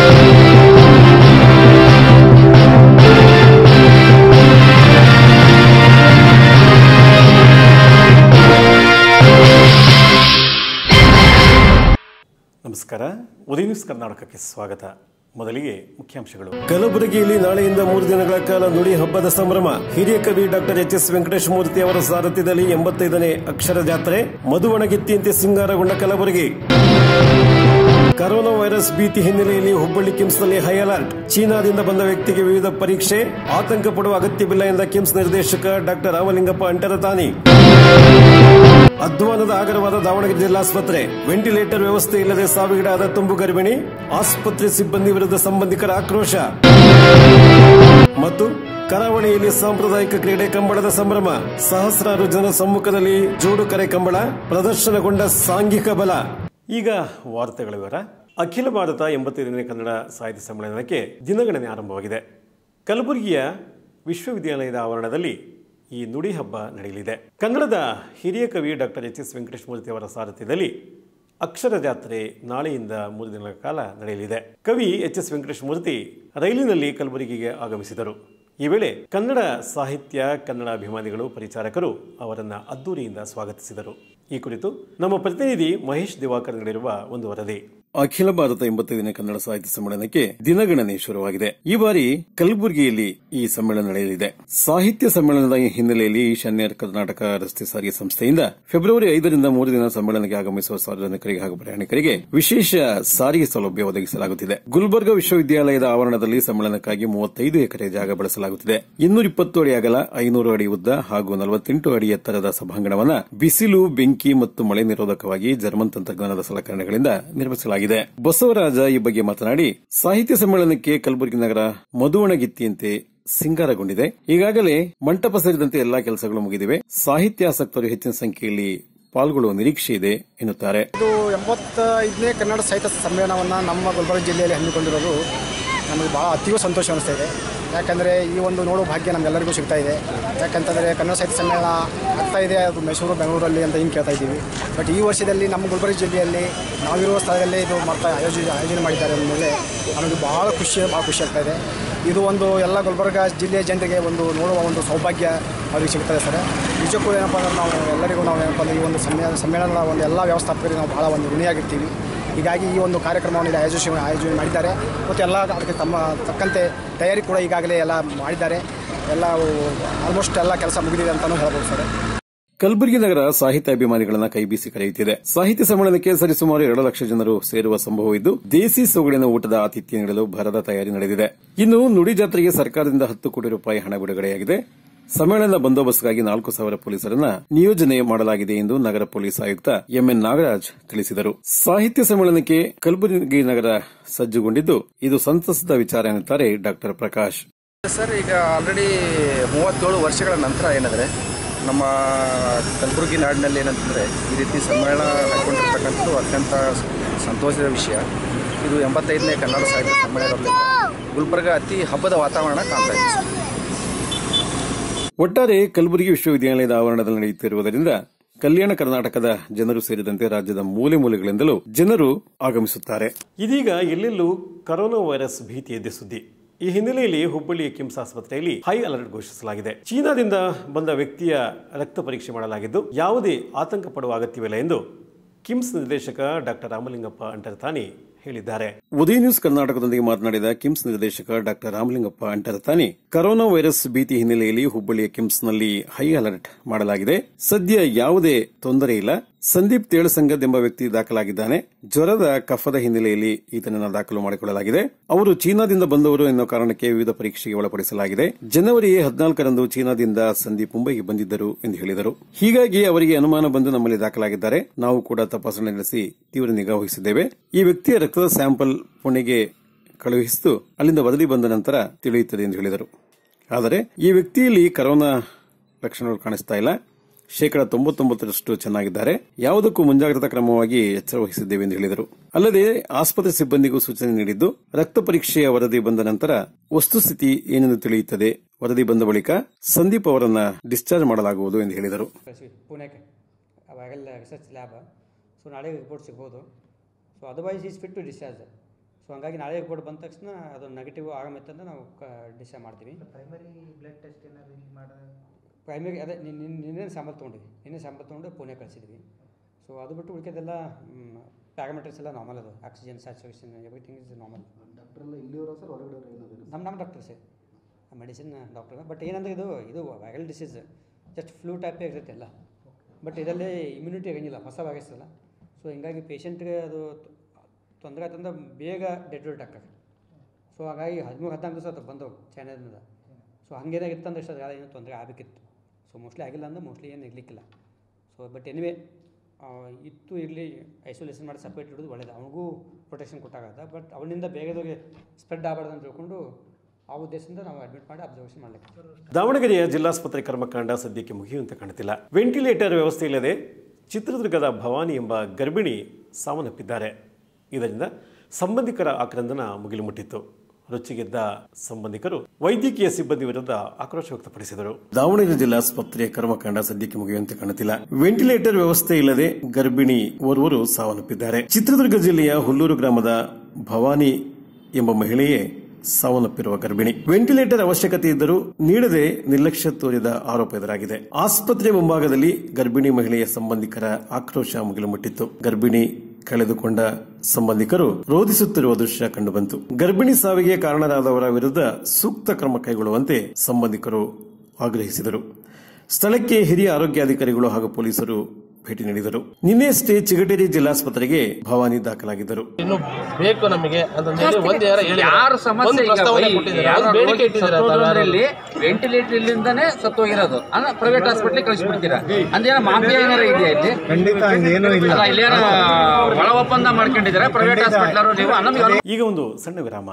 ನಮಸ್ಕಾರ ಉದಯ ನ್ಯೂಸ್ ಕರ್ನಾಟಕಕ್ಕೆ ಸ್ವಾಗತ ಮೊದಲಿಗೆ ಮುಖ್ಯಾಂಶಗಳು ಕಲಬುರಗಿಯಲ್ಲಿ ನಾಳೆಯಿಂದ ಮೂರು ದಿನಗಳ ಕಾಲ ನುಡಿ ಹಬ್ಬದ ಸಂಭ್ರಮ ಹಿರಿಯ ಕವಿ doctor H S Venkatesha Murthy ಅವರ ಸಾರಥ್ಯದಲ್ಲಿ ಎಂಬತ್ತೈದನೇ ಅಕ್ಷರ ಜಾತ್ರೆ ಮಧುವಣಗಿತ್ತಿಯಂತೆ ಸಿಂಗಾರಗೊಂಡ ಕಲಬುರಗಿ ಕರೋನಾ ವೈರಸ್ ಭೀತಿ ಹಿನ್ನೆಲೆಯಲ್ಲಿ ಹುಬ್ಬಳ್ಳಿ ಕಿಮ್ಸ್ನಲ್ಲಿ ಹೈ ಅಲರ್ಟ್ ಚೀನಾದಿಂದ ಬಂದ ವ್ಯಕ್ತಿಗೆ ವಿವಿಧ ಪರೀಕ್ಷೆ ಆತಂಕ ಪಡುವ ಅಗತ್ಯವಿಲ್ಲ ಎಂದ ಕಿಮ್ಸ್ ನಿರ್ದೇಶಕ ಡಾಕ್ಟರ್ ರಾಮಲಿಂಗಪ್ಪ ಅಂಟರತಾನಿ ಅಧ್ವಾನದ ಆಗರವಾದ ದಾವಣಗೆರೆ ಜಿಲ್ಲಾಸ್ಪತ್ರೆ ವೆಂಟಿಲೇಟರ್ ವ್ಯವಸ್ಥೆ ಇಲ್ಲದೆ ಸಾವಿಗೀಡಾದ ತುಂಬು ಗರ್ಭಿಣಿ ಆಸ್ಪತ್ರೆ ಸಿಬ್ಬಂದಿ ವಿರುದ್ಧ ಸಂಬಂಧಿಕರ ಆಕ್ರೋಶ ಮತ್ತು ಕರಾವಳಿಯಲ್ಲಿ ಸಾಂಪ್ರದಾಯಿಕ ಕ್ರೀಡೆ ಕಂಬಳದ ಸಂಭ್ರಮ ಸಹಸ್ರಾರು ಜನರ ಸಮ್ಮುಖದಲ್ಲಿ ಜೋಡು ಕರೆ ಕಂಬಳ ಪ್ರದರ್ಶನಗೊಂಡ ಸಾಂಘಿಕ ಬಲ ಈಗ ವಾರ್ತೆಗಳ ವಿವರ ಅಖಿಲ ಭಾರತ ಎಂಬತ್ತೈದನೇ ಕನ್ನಡ ಸಾಹಿತ್ಯ ಸಮ್ಮೇಳನಕ್ಕೆ ದಿನಗಣನೆ ಆರಂಭವಾಗಿದೆ ಕಲಬುರಗಿಯ ವಿಶ್ವವಿದ್ಯಾಲಯದ ಆವರಣದಲ್ಲಿ ಈ ನುಡಿ ಹಬ್ಬ ನಡೆಯಲಿದೆ ಕನ್ನಡದ ಹಿರಿಯ ಕವಿ doctor H S Venkatesha Murthy ಅವರ ಸಾರಥ್ಯದಲ್ಲಿ ಅಕ್ಷರ ಜಾತ್ರೆ ನಾಳೆಯಿಂದ ಮೂರು ದಿನಗಳ ಕಾಲ ನಡೆಯಲಿದೆ ಕವಿ ಎಚ್ ಎಸ್ ವೆಂಕಟೇಶ ಮೂರ್ತಿ ರೈಲಿನಲ್ಲಿ ಕಲಬುರಗಿಗೆ ಆಗಮಿಸಿದರು ಈ ವೇಳೆ ಕನ್ನಡ ಸಾಹಿತ್ಯ ಕನ್ನಡ ಅಭಿಮಾನಿಗಳು ಪರಿಚಾರಕರು ಅವರನ್ನ ಅದ್ದೂರಿಯಿಂದ ಸ್ವಾಗತಿಸಿದರು ಈ ಕುರಿತು ನಮ್ಮ ಪ್ರತಿನಿಧಿ ಮಹೇಶ್ ದಿವಾಕರ್ ನೀಡಿರುವ ಒಂದು ವರದಿ ಅಖಿಲ ಭಾರತ ಎಂಬತ್ತೈದನೇ ಕನ್ನಡ ಸಾಹಿತ್ಯ ಸಮ್ಮೇಳನಕ್ಕೆ ದಿನಗಣನೆ ಶುರುವಾಗಿದೆ ಈ ಬಾರಿ ಕಲಬುರಗಿಯಲ್ಲಿ ಈ ಸಮ್ಮೇಳನ ನಡೆಯಲಿದೆ ಸಾಹಿತ್ಯ ಸಮ್ಮೇಳನದ ಹಿನ್ನೆಲೆಯಲ್ಲಿ ಈಶಾನ್ಯ ಕರ್ನಾಟಕ ರಸ್ತೆ ಸಾರಿಗೆ ಸಂಸ್ಥೆಯಿಂದ ಫೆಬ್ರವರಿ ಐದರಿಂದ ಮೂರು ದಿನ ಸಮ್ಮೇಳನಕ್ಕೆ ಆಗಮಿಸುವ ಸಾರ್ವಜನಿಕರಿಗೆ ಹಾಗೂ ಪ್ರಯಾಣಿಕರಿಗೆ ವಿಶೇಷ ಸಾರಿಗೆ ಸೌಲಭ್ಯ ಒದಗಿಸಲಾಗುತ್ತಿದೆ ಗುಲ್ಬರ್ಗಾ ವಿಶ್ವವಿದ್ಯಾಲಯದ ಆವರಣದಲ್ಲಿ ಸಮ್ಮೇಳನಕ್ಕಾಗಿ ಮೂವತ್ತೈದು ಎಕರೆ ಜಾಗ ಬಳಸಲಾಗುತ್ತಿದೆ ಇನ್ನೂರ ಇಪ್ಪತ್ತು ಅಡಿ ಅಗಲ ಐನೂರು ಅಡಿ ಉದ್ದ ಹಾಗೂ ನಲವತ್ತೆಂಟು ಅಡಿ ಎತ್ತರದ ಸಭಾಂಗಣವನ್ನ ಬಿಸಿಲು ಬೆಂಕಿ ಮತ್ತು ಮಳೆ ನಿರೋಧಕವಾಗಿ ಜರ್ಮನ್ ತಂತ್ರಜ್ಞಾನದ ಸಲಕರಣೆಗಳಿಂದ ನಿರ್ಮಿಸಲಾಗಿದೆ ಬಸವರಾಜ ಈ ಬಗ್ಗೆ ಮಾತನಾಡಿ ಸಾಹಿತ್ಯ ಸಮ್ಮೇಳನಕ್ಕೆ ಕಲಬುರಗಿ ನಗರ ಮಧುವಣಗಿತ್ತಿಯಂತೆ ಸಿಂಗಾರಗೊಂಡಿದೆ ಈಗಾಗಲೇ ಮಂಟಪ ಸೇರಿದಂತೆ ಎಲ್ಲಾ ಕೆಲಸಗಳು ಮುಗಿದಿವೆ ಸಾಹಿತ್ಯಾಸಕ್ತರು ಹೆಚ್ಚಿನ ಸಂಖ್ಯೆಯಲ್ಲಿ ಪಾಲ್ಗೊಳ್ಳುವ ನಿರೀಕ್ಷೆ ಇದೆ ಎನ್ನುತ್ತಾರೆ ಇದು ಎಂಬತ್ತೈದನೇ ಕನ್ನಡ ಸಾಹಿತ್ಯ ಸಮ್ಮೇಳನವನ್ನು ನಮ್ಮ ಗುಲ್ಬರ್ಗ ಜಿಲ್ಲೆಯಲ್ಲಿ ಹಮ್ಮಿಕೊಂಡಿರೋದು ನಮಗೆ ಭಾಳ ಅತೀವ ಸಂತೋಷ ಅನಿಸ್ತಾ ಇದೆ ಯಾಕಂದರೆ ಈ ಒಂದು ನೋಡೋ ಭಾಗ್ಯ ನಮಗೆಲ್ಲರಿಗೂ ಸಿಗ್ತಾ ಇದೆ ಯಾಕಂತಂದರೆ ಕನ್ನಡ ಸಾಹಿತ್ಯ ಸಮ್ಮೇಳನ ಆಗ್ತಾ ಇದೆ ಅದು ಮೈಸೂರು ಬೆಂಗಳೂರಲ್ಲಿ ಅಂತ ಹಿಂಗೆ ಕೇಳ್ತಾ ಇದ್ದೀವಿ ಬಟ್ ಈ ವರ್ಷದಲ್ಲಿ ನಮ್ಮ ಗುಲ್ಬರ್ಗ ಜಿಲ್ಲೆಯಲ್ಲಿ ನಾವಿರುವ ಸ್ಥಳದಲ್ಲೇ ಇದು ಮಾಡ್ತಾ ಆಯೋಜನೆ ಆಯೋಜನೆ ಮಾಡಿದ್ದಾರೆ ಅಂದಮೇಲೆ ನಮಗೆ ಭಾಳ ಖುಷಿ ಭಾಳ ಖುಷಿ ಆಗ್ತಾ ಇದೆ ಇದು ಒಂದು ಎಲ್ಲ ಗುಲ್ಬರ್ಗ ಜಿಲ್ಲೆಯ ಜನರಿಗೆ ಒಂದು ನೋಡುವ ಒಂದು ಸೌಭಾಗ್ಯ ಅವ್ರಿಗೆ ಸಿಗ್ತದೆ ಸರ್ ನಿಜಕ್ಕೂ ಏನಪ್ಪ ಅಂದ್ರೆ ನಾವು ಎಲ್ಲರಿಗೂ ನಾವು ಏನಪ್ಪ ಅಂದ್ರೆ ಈ ಒಂದು ಸಮ್ಮೇಳನ ಸಮ್ಮೇಳನದ ಒಂದು ಎಲ್ಲ ವ್ಯವಸ್ಥಾಪಕರಿಗೆ ನಾವು ಭಾಳ ಒಂದು ಋಣಿಯಾಗಿರ್ತೀವಿ ಹೀಗಾಗಿ ಈ ಒಂದು ಕಾರ್ಯಕ್ರಮವನ್ನು ಇಲ್ಲಿ ಆಯೋಜನೆ ಆಯೋಜನೆ ಮಾಡಿದ್ದಾರೆ ಮತ್ತು ಎಲ್ಲ ಅದಕ್ಕೆ ತಮ್ಮ ತಕ್ಕಂತೆ ತಯಾರಿ ಕೂಡ ಈಗಾಗಲೇ ಎಲ್ಲ ಮಾಡಿದ್ದಾರೆ ಎಲ್ಲ ಆಲ್ಮೋಸ್ಟ್ ಎಲ್ಲ ಕೆಲಸ ಮುಗಿದಿದೆ ಅಂತಲೂ ಹೇಳ್ಬೋದು ಸರ್ ಕಲಬುರಗಿ ನಗರ ಸಾಹಿತ್ಯ ಅಭಿಮಾನಿಗಳನ್ನ ಕೈಬೀಸಿ ಕರೆಯುತ್ತಿದೆ ಸಾಹಿತ್ಯ ಸಮ್ಮೇಳನಕ್ಕೆ ಸರಿಸುಮಾರು ಎರಡು ಲಕ್ಷ ಜನರು ಸೇರುವ ಸಂಭವವಿದ್ದು ದೇಸಿ ಸೊಗಡಿನ ಊಟದ ಆತಿಥ್ಯ ನೀಡಲು ಭರದ ತಯಾರಿ ನಡೆದಿದೆ ಇನ್ನು ನುಡಿ ಜಾತ್ರೆಗೆ ಸರ್ಕಾರದಿಂದ ಹತ್ತು ಕೋಟಿ ರೂಪಾಯಿ ಹಣ ಬಿಡುಗಡೆಯಾಗಿದೆ ಸಮ್ಮೇಳನದ ಬಂದೋಬಸ್ತ್ಗಾಗಿ ನಾಲ್ಕು ಸಾವಿರ ಪೊಲೀಸರನ್ನ ನಿಯೋಜನೆ ಮಾಡಲಾಗಿದೆ ಎಂದು ನಗರ ಪೊಲೀಸ್ ಆಯುಕ್ತ ಎಂಎನ್ ನಾಗರಾಜ್ ತಿಳಿಸಿದರು ಸಾಹಿತ್ಯ ಸಮ್ಮೇಳನಕ್ಕೆ ಕಲಬುರಗಿ ನಗರ ಸಜ್ಜುಗೊಂಡಿದ್ದು ಇದು ಸಂತಸದ ವಿಚಾರ ಎನ್ನುತ್ತಾರೆ ಡಾಕ್ಟರ್ ಪ್ರಕಾಶ್ ಸರ್ ಈಗ ಆಲ್ರೆಡಿ ಮೂವತ್ತೇಳು ವರ್ಷಗಳ ನಂತರ ಏನಂದರೆ ನಮ್ಮ ಕಲಬುರಗಿ ನಾಡಿನಲ್ಲಿ ಏನಂತಂದರೆ ಈ ರೀತಿ ಸಮ್ಮೇಳನ ಹಾಕೊಂಡಿರ್ತಕ್ಕಂಥದ್ದು ಅತ್ಯಂತ ಸಂತೋಷದ ವಿಷಯ ಇದು ಎಂಬತ್ತೈದನೇ ಕನ್ನಡ ಸಾಹಿತ್ಯ ಸಮ್ಮೇಳನದಲ್ಲಿ ಗುಲ್ಬರ್ಗ ಅತಿ ಹಬ್ಬದ ವಾತಾವರಣ ಕಾಣ್ತಾ ಇದೆ ಸರ್ ಒಟ್ಟಾರೆ ಕಲಬುರಗಿ ವಿಶ್ವವಿದ್ಯಾಲಯದ ಆವರಣದಲ್ಲಿ ನಡೆಯುತ್ತಿರುವುದರಿಂದ ಕಲ್ಯಾಣ ಕರ್ನಾಟಕದ ಜನರು ಸೇರಿದಂತೆ ರಾಜ್ಯದ ಮೂಲೆ ಮೂಲೆಗಳಿಂದಲೂ ಜನರು ಆಗಮಿಸುತ್ತಾರೆ ಇದೀಗ ಎಲ್ಲೆಲ್ಲೂ ಕರೋನಾ ವೈರಸ್ ಭೀತಿ ಎದ್ದೆ ಸುದ್ದಿ ಈ ಹಿನ್ನೆಲೆಯಲ್ಲಿ ಹುಬ್ಬಳ್ಳಿಯ ಕಿಮ್ಸ್ ಆಸ್ಪತ್ರೆಯಲ್ಲಿ ಹೈ ಅಲರ್ಟ್ ಘೋಷಿಸಲಾಗಿದೆ ಚೀನಾದಿಂದ ಬಂದ ವ್ಯಕ್ತಿಯ ರಕ್ತ ಪರೀಕ್ಷೆ ಮಾಡಲಾಗಿದ್ದು ಯಾವುದೇ ಆತಂಕ ಪಡುವ ಅಗತ್ಯವಿಲ್ಲ ಎಂದು ಕಿಮ್ಸ್ ನಿರ್ದೇಶಕ ಡಾಕ್ಟರ್ ರಾಮಲಿಂಗಪ್ಪ ಅಂಟರ್ತಾನಿ ಹೇಳಿದ್ದಾರೆ ಉದಯ ನ್ಯೂಸ್ ಕರ್ನಾಟಕದೊಂದಿಗೆ ಮಾತನಾಡಿದ ಕಿಮ್ಸ್ ನಿರ್ದೇಶಕ doctor Ramalingappa Antaratani corona virus ಭೀತಿ ಹಿನ್ನೆಲೆಯಲ್ಲಿ ಹುಬ್ಬಳ್ಳಿಯ ಕಿಮ್ಸ್ನಲ್ಲಿ ಹೈ ಅಲರ್ಟ್ ಮಾಡಲಾಗಿದೆ ಸದ್ಯ ಯಾವುದೇ ತೊಂದರೆ ಇಲ್ಲ ಸಂದೀಪ್ ತೇಳಸಂಗದ್ ಎಂಬ ವ್ಯಕ್ತಿ ದಾಖಲಾಗಿದ್ದಾನೆ ಜ್ವರದ ಕಫದ ಹಿನ್ನೆಲೆಯಲ್ಲಿ ಈತನನ್ನು ದಾಖಲು ಮಾಡಿಕೊಳ್ಳಲಾಗಿದೆ ಅವರು ಚೀನಾದಿಂದ ಬಂದವರು ಎನ್ನುವ ಕಾರಣಕ್ಕೆ ವಿವಿಧ ಪರೀಕ್ಷೆಗೆ ಒಳಪಡಿಸಲಾಗಿದೆ ಜನವರಿ ಹದಿನಾಲ್ಕರಂದು ಚೀನಾದಿಂದ ಸಂದೀಪ್ ಮುಂಬೈಗೆ ಬಂದಿದ್ದರು ಎಂದು ಹೇಳಿದರು ಹೀಗಾಗಿ ಅವರಿಗೆ ಅನುಮಾನ ಬಂದು ನಮ್ಮಲ್ಲಿ ದಾಖಲಾಗಿದ್ದಾರೆ ನಾವು ಕೂಡ ತಪಾಸಣೆ ನಡೆಸಿ ತೀವ್ರ ನಿಗಾ ವಹಿಸಿದ್ದೇವೆ ಈ ವ್ಯಕ್ತಿಯ ರಕ್ತದ ಸ್ಯಾಂಪಲ್ ಪುಣೆಗೆ ಕಳುಹಿಸಿದ್ದು ಅಲ್ಲಿಂದ ವರದಿ ಬಂದ ನಂತರ ತಿಳಿಯುತ್ತದೆ ಎಂದು ಹೇಳಿದರು ಆದರೆ ಈ ವ್ಯಕ್ತಿಯಲ್ಲಿ ಕರೋನಾ ಲಕ್ಷಣಗಳು ಕಾಣಿಸ್ತಾ ಇಲ್ಲ ಶೇಕಡ ತೊಂಬತ್ತೊಂಬತ್ತರಷ್ಟು ಚೆನ್ನಾಗಿದ್ದಾರೆ ಯಾವುದಕ್ಕೂ ಮುಂಜಾಗ್ರತಾ ಕ್ರಮವಾಗಿ ಎಚ್ಚರ ವಹಿಸಿದ್ದೇವೆ ಎಂದು ಹೇಳಿದರು ಅಲ್ಲದೆ ಆಸ್ಪತ್ರೆ ಸಿಬ್ಬಂದಿಗೂ ಸೂಚನೆ ನೀಡಿದ್ದು ರಕ್ತ ಪರೀಕ್ಷೆಯ ವರದಿ ಬಂದ ನಂತರ ವಸ್ತುಸ್ಥಿತಿ ಏನೆಂದು ತಿಳಿಯುತ್ತದೆ ವರದಿ ಬಂದ ಬಳಿಕ ಸಂದೀಪ್ ಅವರನ್ನ ಡಿಸ್ಚಾರ್ಜ್ ಮಾಡಲಾಗುವುದು ಎಂದು ಹೇಳಿದರು ಕಳಿಸಿ ಪುಣೆಗೆ ಅವಾಗೆಲ್ಲ ರಿಸರ್ಚ್ ಲ್ಯಾಬ್ ಸೊ ನಾಳೆ ರಿಪೋರ್ಟ್ ಸಿಗ್ಬೋದು so otherwise is fit to discharge so ಹಂಗಾಗಿ ನಾಳೆ ರಿಪೋರ್ಟ್ ಬಂದ ತಕ್ಷಣ ಅದು ನೆಗೆಟಿವ್ ಆಗಮಿತ್ತಂದ್ರೆ ನಾವು ಡಿಸೈಡ್ ಮಾಡ್ತೀವಿ ಪ್ರೈಮರಿ ಬ್ಲಡ್ ಟೆಸ್ಟ್ ಏನಾದ್ರು ಇಲ್ಲಿ ಮಾಡೋದು ಪ್ರೈಮರಿ ಅದೇ ನಿನ್ನೆ ಸ್ಯಾಂಪಲ್ ತೊಗೊಂಡಿವಿ ನಿನ್ನೆ ಸ್ಯಾಂಪಲ್ ತೊಗೊಂಡು ಪುಣೆ ಕಳಿಸಿದ್ವಿ ಸೊ ಅದು ಬಿಟ್ಟು ಉಳಿಕೆದೆಲ್ಲ ಪ್ಯಾರಾಮೀಟರ್ಸ್ ಎಲ್ಲ ನಾರ್ಮಲ್ ಅದು oxygen saturation everything is normal doctor ಎಲ್ಲ ಇಲ್ಲಿಯವರ ಸರ್ ಹೊರಗಡೆ ಏನಾದ್ರು ನಮ್ಮ ನಮ್ಮ ಡಾಕ್ಟರ್ಸೇ ಮೆಡಿಸಿನ್ ಡಾಕ್ಟರ್ ಬಟ್ ಏನಂದ್ರೆ ಇದು ಇದು ವೈರಲ್ ಡಿಸೀಸ್ ಜಸ್ಟ್ ಫ್ಲೂ ಟೈಪೇ ಇರುತ್ತೆ ಎಲ್ಲ ಬಟ್ ಇದರಲ್ಲಿ ಇಮ್ಯುನಿಟಿ ಆಗಿಲ್ಲ ಹೊಸ ವೈರಸ್ ಅಲ್ಲ ಸೊ ಹಿಂಗಾಗಿ ಪೇಷಂಟ್ಗೆ ಅದು ತೊಂದರೆ ಆಯ್ತಂದ್ರೆ ಬೇಗ ಡೆಡ್ ರೇಟ್ ಆಗ್ತದೆ ಸೊ ಹಾಗಾಗಿ ಹದಿಮೂರು ಹದಿನಾಲ್ಕು ದಿವಸ ಅದು ಬಂದವು ಚೈನಾದಿಂದ ಸೊ ಹಂಗೇನಾಗಿತ್ತಂದ್ರೆ ಇಷ್ಟು ಏನೋ ತೊಂದರೆ ಆಗಬೇಕಿತ್ತು ಸೊ ಮೋಸ್ಟ್ಲಿ ಆಗಿಲ್ಲ ಅಂದ್ರೆ ಮೋಸ್ಟ್ಲಿ ಏನು ಇರಲಿಕ್ಕಿಲ್ಲ ಸೊ ಬಟ್ ಎನಿವೇ ಇತ್ತು ಇರಲಿ ಐಸೋಲೇಷನ್ ಮಾಡಿ ಸಪ್ರೇಟ್ ಇಡೋದು ಒಳ್ಳೇದು ಅವನಿಗೂ ಪ್ರೊಟೆಕ್ಷನ್ ಕೊಟ್ಟಾಗತ್ತೆ ಬಟ್ ಅವನಿಂದ ಬೇಗದೋಗಿ ಸ್ಪ್ರೆಡ್ ಆಗಬಾರ್ದು ಅಂತ ತಿಳ್ಕೊಂಡು ಆ ಉದ್ದೇಶದಿಂದ ನಾವು ಅಡ್ಮಿಟ್ ಮಾಡಿ ಅಬ್ಸರ್ವೇಷನ್ ಮಾಡಲಿಕ್ಕೆ ದಾವಣಗೆರೆಯ ಜಿಲ್ಲಾಸ್ಪತ್ರೆ ಕರ್ಮಕಾಂಡ ಸದ್ಯಕ್ಕೆ ಮುಗಿಯುವಂತೆ ಕಾಣುತ್ತಿಲ್ಲ ವೆಂಟಿಲೇಟರ್ ವ್ಯವಸ್ಥೆ ಇಲ್ಲದೆ ಚಿತ್ರದುರ್ಗದ ಭವಾನಿ ಎಂಬ ಗರ್ಭಿಣಿ ಸಾವನ್ನಪ್ಪಿದ್ದಾರೆ ಇದರಿಂದ ಸಂಬಂಧಿಕರ ಆಕ್ರಂದನ ಮುಗಿಲು ಮುಟ್ಟಿತ್ತು ರುಚಿಗೆದ್ದ ಸಂಬಂಧಿಕರು ವೈದ್ಯಕೀಯ ಸಿಬ್ಬಂದಿ ವಿರುದ್ಧ ಆಕ್ರೋಶ ವ್ಯಕ್ತಪಡಿಸಿದರು ದಾವಣಗೆರೆ ಜಿಲ್ಲಾಸ್ಪತ್ರೆಯ ಕರ್ಮಕಾಂಡ ಸದ್ಯಕ್ಕೆ ಮುಗಿಯುವಂತೆ ಕಾಣುತ್ತಿಲ್ಲ ವೆಂಟಿಲೇಟರ್ ವ್ಯವಸ್ಥೆ ಇಲ್ಲದೆ ಗರ್ಭಿಣಿ ಓರ್ವರು ಸಾವನ್ನಪ್ಪಿದ್ದಾರೆ ಚಿತ್ರದುರ್ಗ ಜಿಲ್ಲೆಯ ಹುಲ್ಲೂರು ಗ್ರಾಮದ ಭವಾನಿ ಎಂಬ ಮಹಿಳೆಯೇ ಸಾವನ್ನಪ್ಪಿರುವ ಗರ್ಭಿಣಿ ವೆಂಟಿಲೇಟರ್ ಅವಶ್ಯಕತೆ ಇದ್ದರೂ ನೀಡದೆ ನಿರ್ಲಕ್ಷ್ಯ ತೋರಿದ ಆರೋಪ ಎದುರಾಗಿದೆ ಆಸ್ಪತ್ರೆ ಮುಂಭಾಗದಲ್ಲಿ ಗರ್ಭಿಣಿ ಮಹಿಳೆಯ ಸಂಬಂಧಿಕರ ಆಕ್ರೋಶ ಮುಗಿಲು ಮುಟ್ಟಿತ್ತು ಗರ್ಭಿಣಿ ಕಳೆದುಕೊಂಡ ಸಂಬಂಧಿಕರು ರೋಧಿಸುತ್ತಿರುವ ದೃಶ್ಯ ಕಂಡುಬಂತು ಗರ್ಭಿಣಿ ಸಾವಿಗೆ ಕಾರಣರಾದವರ ವಿರುದ್ಧ ಸೂಕ್ತ ಕ್ರಮ ಕೈಗೊಳ್ಳುವಂತೆ ಸಂಬಂಧಿಕರು ಆಗ್ರಹಿಸಿದರು ಸ್ಥಳಕ್ಕೆ ಹಿರಿಯ ಆರೋಗ್ಯಾಧಿಕಾರಿಗಳು ಹಾಗೂ ಪೊಲೀಸರು ಭೇಟಿ ನೀಡಿದರು ನಿನ್ನೆಯಷ್ಟೇ ಚಿಗಟೇರಿ ಜಿಲ್ಲಾಸ್ಪತ್ರೆಗೆ ಭವಾನಿ ದಾಖಲಾಗಿದ್ದರು ಇನ್ನು ಬೇಕು ನಮಗೆ ಅಂತ ಹೇಳಿ ಒಂದು ಯಾರ ಹೇಳಿ ಯಾರು ಸಮಸ್ಯೆ ಒಂದು ಈಗ ಪ್ರಸ್ತಾವನೆ ವೈ- ಕೊಟ್ಟಿದ್ದಾರೆ ಯಾರು ಒಂದು ಬೇಡಿಕೆ ರೋಗಿ ಇಟ್ಟಿದ್ದಾರೆ ಸತ್ತೋದ್ರು ತಾವು ಅಂದ್ರೆ ಯಾರು? ಇಲ್ಲಿ ವೆಂಟಿಲೇಟರ್ ಇಲ್ಲಿಂದಾನೆ ಸತ್ತೋಗಿರೋದು ಅಂದ್ರೆ ಪ್ರೈವೇಟ್ ಹಾಸ್ಪಿಟ್ಲಿಗೆ ಕಳಿಸ್ಬಿಡ್ತೀರಾ ಅಂದೇನ ಮಾಫಿಯಾ ಏನಾರ ಇದೆಯಾ ಇಲ್ಲಿ ಖಂಡಿತ ಹಂಗೇನೂ ಇಲ್ಲ ಅಲ್ಲ ಇಲ್ಲಿ ಯಾರೋ ಒಳ ಒಪ್ಪಂದ ಮಾಡ್ಕೊಂಡಿದ್ದಾರೆ ಪ್ರೈವೇಟ್ ಹಾಸ್ಪಿಟ್ಲರು ನೀವು ನಮಗೆ ಈಗ ಒಂದು ಸಣ್ಣ ವಿರಾಮ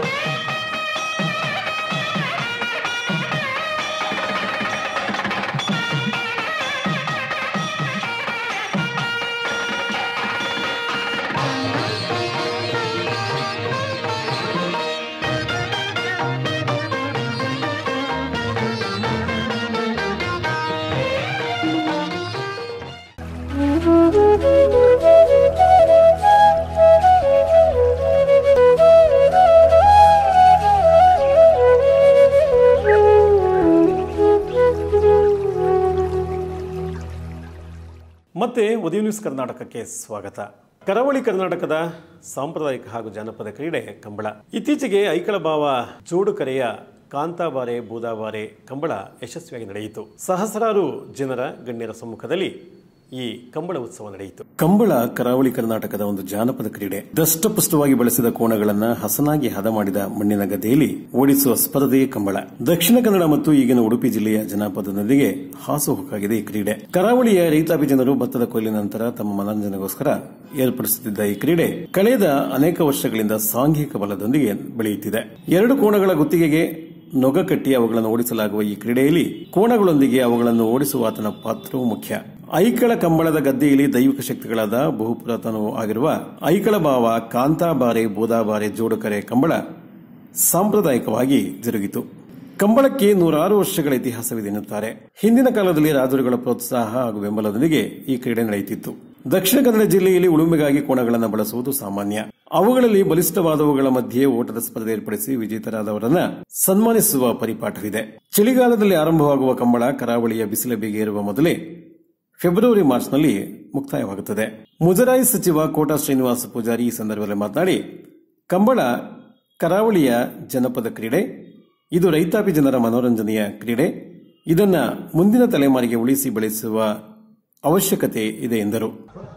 ಮತ್ತೆ ಉದಯ ನ್ಯೂಸ್ ಕರ್ನಾಟಕಕ್ಕೆ ಸ್ವಾಗತ ಕರಾವಳಿ ಕರ್ನಾಟಕದ ಸಾಂಪ್ರದಾಯಿಕ ಹಾಗೂ ಜಾನಪದ ಕ್ರೀಡೆ ಕಂಬಳ ಇತ್ತೀಚೆಗೆ ಐಕಳಭಾವ ಜೋಡುಕರೆಯ ಕಾಂತಾಬಾರೆ ಬೂದಾಬಾರೆ ಕಂಬಳ ಯಶಸ್ವಿಯಾಗಿ ನಡೆಯಿತು ಸಹಸ್ರಾರು ಜನರ ಗಣ್ಯರ ಸಮ್ಮುಖದಲ್ಲಿ ಈ ಕಂಬಳ ಉತ್ಸವ ನಡೆಯಿತು ಕಂಬಳ ಕರಾವಳಿ ಕರ್ನಾಟಕದ ಒಂದು ಜಾನಪದ ಕ್ರೀಡೆ ದಷ್ಟಪುಷ್ಟವಾಗಿ ಬಳಸಿದ ಕೋಣಗಳನ್ನ ಹಸನಾಗಿ ಹದ ಮಾಡಿದ ಮಣ್ಣಿನ ಗದ್ದೆಯಲ್ಲಿ ಓಡಿಸುವ ಸ್ಪರ್ಧೆಯೇ ಕಂಬಳ ದಕ್ಷಿಣ ಕನ್ನಡ ಮತ್ತು ಈಗಿನ ಉಡುಪಿ ಜಿಲ್ಲೆಯ ಜನಪದದೊಂದಿಗೆ ಹಾಸುಹೊಕ್ಕಾಗಿದೆ ಈ ಕ್ರೀಡೆ ಕರಾವಳಿಯ ರೈತಾಪಿ ಜನರು ಭತ್ತದ ಕೊಯ್ಲಿನ ನಂತರ ತಮ್ಮ ಮನರಂಜನೆಗೋಸ್ಕರ ಏರ್ಪಡಿಸುತ್ತಿದ್ದ ಈ ಕ್ರೀಡೆ ಕಳೆದ ಅನೇಕ ವರ್ಷಗಳಿಂದ ಸಾಂಘಿಕ ಬಲದೊಂದಿಗೆ ಬೆಳೆಯುತ್ತಿದೆ ಎರಡು ಕೋಣಗಳ ಗುತ್ತಿಗೆಗೆ ನೊಗ ಕಟ್ಟಿ ಅವುಗಳನ್ನು ಓಡಿಸಲಾಗುವ ಈ ಕ್ರೀಡೆಯಲ್ಲಿ ಕೋಣಗಳೊಂದಿಗೆ ಅವುಗಳನ್ನು ಓಡಿಸುವ ಆತನ ಪಾತ್ರವೂ ಮುಖ್ಯ ಐಕಳ ಕಂಬಳದ ಗದ್ದೆಯಲ್ಲಿ ದೈವಿಕ ಶಕ್ತಿಗಳಾದ ಬಹುಪುರಾತನವೂ ಆಗಿರುವ ಐಕಳ ಭಾವ ಕಾಂತಾಬಾರೆ ಬೋದಾಬಾರೆ ಜೋಡುಕರೆ ಕಂಬಳ ಸಾಂಪ್ರದಾಯಿಕವಾಗಿ ಜರುಗಿತು ಕಂಬಳಕ್ಕೆ ನೂರಾರು ವರ್ಷಗಳ ಇತಿಹಾಸವಿದೆ ಎನ್ನುತ್ತಾರೆ ಹಿಂದಿನ ಕಾಲದಲ್ಲಿ ರಾಜರುಗಳ ಪ್ರೋತ್ಸಾಹ ಹಾಗೂ ಬೆಂಬಲದೊಂದಿಗೆ ಈ ಕ್ರೀಡೆ ನಡೆಯುತ್ತಿತ್ತು ದಕ್ಷಿಣ ಕನ್ನಡ ಜಿಲ್ಲೆಯಲ್ಲಿ ಉಳುಮೆಗಾಗಿ ಕೋಣಗಳನ್ನು ಬಳಸುವುದು ಸಾಮಾನ್ಯ ಅವುಗಳಲ್ಲಿ ಬಲಿಷ್ಠವಾದವುಗಳ ಮಧ್ಯೆ ಓಟದ ಸ್ಪರ್ಧೆ ಏರ್ಪಡಿಸಿ ವಿಜೇತರಾದವರನ್ನ ಸನ್ಮಾನಿಸುವ ಪರಿಪಾಠವಿದೆ ಚಳಿಗಾಲದಲ್ಲಿ ಆರಂಭವಾಗುವ ಕಂಬಳ ಕರಾವಳಿಯ ಬಿಸಿಲ ಬೇಗೆ ಇರುವ ಮೊದಲೇ ಫೆಬ್ರವರಿ ಮಾರ್ಚ್ನಲ್ಲಿ ಮುಕ್ತಾಯವಾಗುತ್ತದೆ ಮುಜರಾಯಿ ಸಚಿವ ಕೋಟಾ ಶ್ರೀನಿವಾಸ ಪೂಜಾರಿ ಈ ಸಂದರ್ಭದಲ್ಲಿ ಮಾತನಾಡಿ ಕಂಬಳ ಕರಾವಳಿಯ ಜನಪದ ಕ್ರೀಡೆ ಇದು ರೈತಾಪಿ ಜನರ ಮನೋರಂಜನೆಯ ಕ್ರೀಡೆ ಇದನ್ನ ಮುಂದಿನ ತಲೆಮಾರಿಗೆ ಉಳಿಸಿ ಬೆಳೆಸುವ ಅವಶ್ಯಕತೆ ಇದೆ ಎಂದರು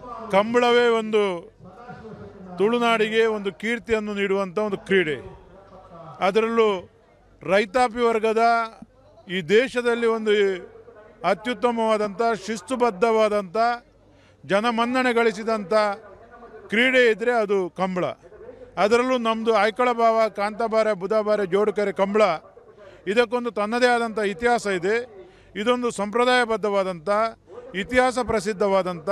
ಕಂಬಳವೇ ಒಂದು ತುಳುನಾಡಿಗೆ ಒಂದು ಕೀರ್ತಿಯನ್ನು ನೀಡುವಂಥ ಒಂದು ಕ್ರೀಡೆ ಅದರಲ್ಲೂ ರೈತಾಪಿ ವರ್ಗದ ಈ ದೇಶದಲ್ಲಿ ಒಂದು ಅತ್ಯುತ್ತಮವಾದಂಥ ಶಿಸ್ತುಬದ್ಧವಾದಂಥ ಜನಮನ್ನಣೆ ಗಳಿಸಿದಂಥ ಕ್ರೀಡೆ ಇದ್ದರೆ ಅದು ಕಂಬಳ ಅದರಲ್ಲೂ ನಮ್ಮದು ಐಕಳಭಾವ ಕಾಂತಾಬಾರೆ ಬುಧಬಾರೆ ಜೋಡುಕೆರೆ ಕಂಬಳ ಇದಕ್ಕೊಂದು ತನ್ನದೇ ಆದಂಥ ಇತಿಹಾಸ ಇದೆ ಇದೊಂದು ಸಂಪ್ರದಾಯಬದ್ಧವಾದಂಥ ಇತಿಹಾಸ ಪ್ರಸಿದ್ಧವಾದಂಥ